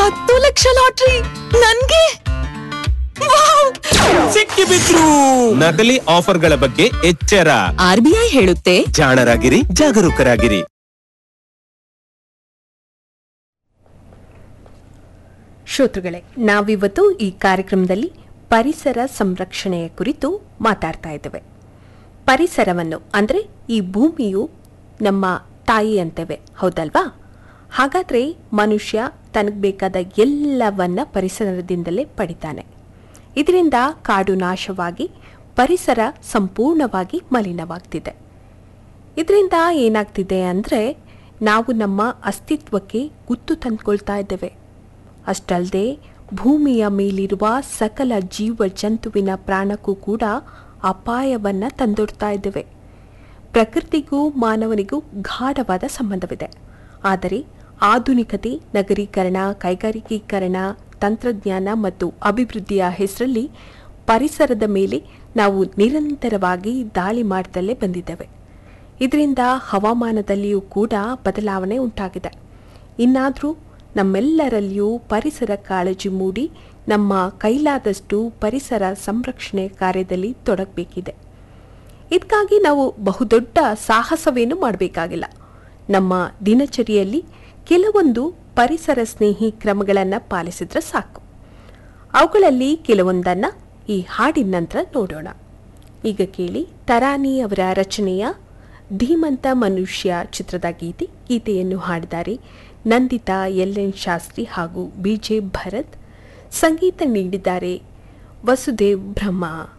ಹತ್ತು ಲಕ್ಷ ಲಾಟ್ರಿ ನನ್ಗೆ ವಾವ್! ಸಿಕ್ಕಿಬಿದ್ರು ನಕಲಿ ಆಫರ್ಗಳ ಬಗ್ಗೆ ಎಚ್ಚರ ಆರ್ ಬಿ ಐ ಹೇಳುತ್ತೆ ಜಾಣರಾಗಿರಿ ಜಾಗರೂಕರಾಗಿರಿ ಶ್ರೋತೃಗಳೇ ನಾವಿವತ್ತು ಈ ಕಾರ್ಯಕ್ರಮದಲ್ಲಿ ಪರಿಸರ ಸಂರಕ್ಷಣೆಯ ಕುರಿತು ಮಾತಾಡ್ತಾ ಇದ್ದೇವೆ ಪರಿಸರವನ್ನು ಅಂದರೆ ಈ ಭೂಮಿಯು ನಮ್ಮ ತಾಯಿ ಅಂತೇವೆ ಹೌದಲ್ವಾ ಹಾಗಾದರೆ ಮನುಷ್ಯ ತನಗೆ ಬೇಕಾದ ಎಲ್ಲವನ್ನ ಪರಿಸರದಿಂದಲೇ ಪಡಿತಾನೆ ಇದರಿಂದ ಕಾಡು ನಾಶವಾಗಿ ಪರಿಸರ ಸಂಪೂರ್ಣವಾಗಿ ಮಲಿನವಾಗ್ತಿದೆ ಇದರಿಂದ ಏನಾಗ್ತಿದೆ ಅಂದರೆ ನಾವು ನಮ್ಮ ಅಸ್ತಿತ್ವಕ್ಕೆ ಗುತ್ತು ತಂದ್ಕೊಳ್ತಾ ಇದ್ದೇವೆ ಅಷ್ಟಲ್ಲದೆ ಭೂಮಿಯ ಮೇಲಿರುವ ಸಕಲ ಜೀವ ಜಂತುವಿನ ಪ್ರಾಣಕ್ಕೂ ಕೂಡ ಅಪಾಯವನ್ನು ತಂದೊಡ್ತಾ ಇದ್ದೇವೆ ಪ್ರಕೃತಿಗೂ ಮಾನವನಿಗೂ ಗಾಢವಾದ ಸಂಬಂಧವಿದೆ ಆದರೆ ಆಧುನಿಕತೆ ನಗರೀಕರಣ ಕೈಗಾರಿಕೀಕರಣ ತಂತ್ರಜ್ಞಾನ ಮತ್ತು ಅಭಿವೃದ್ಧಿಯ ಹೆಸರಲ್ಲಿ ಪರಿಸರದ ಮೇಲೆ ನಾವು ನಿರಂತರವಾಗಿ ದಾಳಿ ಮಾಡ್ತಲೇ ಬಂದಿದ್ದೇವೆ ಇದರಿಂದ ಹವಾಮಾನದಲ್ಲಿಯೂ ಕೂಡ ಬದಲಾವಣೆ ಉಂಟಾಗಿದೆ ಇನ್ನಾದರೂ ನಮ್ಮೆಲ್ಲರಲ್ಲಿಯೂ ಪರಿಸರ ಕಾಳಜಿ ಮೂಡಿ ನಮ್ಮ ಕೈಲಾದಷ್ಟು ಪರಿಸರ ಸಂರಕ್ಷಣೆ ಕಾರ್ಯದಲ್ಲಿ ತೊಡಗಬೇಕಿದೆ ಇದಕ್ಕಾಗಿ ನಾವು ಬಹುದೊಡ್ಡ ಸಾಹಸವೇನು ಮಾಡಬೇಕಾಗಿಲ್ಲ ನಮ್ಮ ದಿನಚರಿಯಲ್ಲಿ ಕೆಲವೊಂದು ಪರಿಸರ ಸ್ನೇಹಿ ಕ್ರಮಗಳನ್ನು ಪಾಲಿಸಿದ್ರೆ ಸಾಕು ಅವುಗಳಲ್ಲಿ ಕೆಲವೊಂದನ್ನು ಈ ಹಾಡಿನ ನಂತರ ನೋಡೋಣ ಈಗ ಕೇಳಿ ತರಾನಿ ಅವರ ರಚನೆಯ ಧೀಮಂತ ಮನುಷ್ಯ ಚಿತ್ರದ ಗೀತೆ ಗೀತೆಯನ್ನು ಹಾಡಿದ್ದಾರೆ ನಂದಿತಾ ಎಲ್ ಎನ್ ಶಾಸ್ತ್ರಿ ಹಾಗೂ ಬಿ ಜೆ ಭರತ್ ಸಂಗೀತ ನೀಡಿದ್ದಾರೆ ವಸುದೇವ್ ಬ್ರಹ್ಮ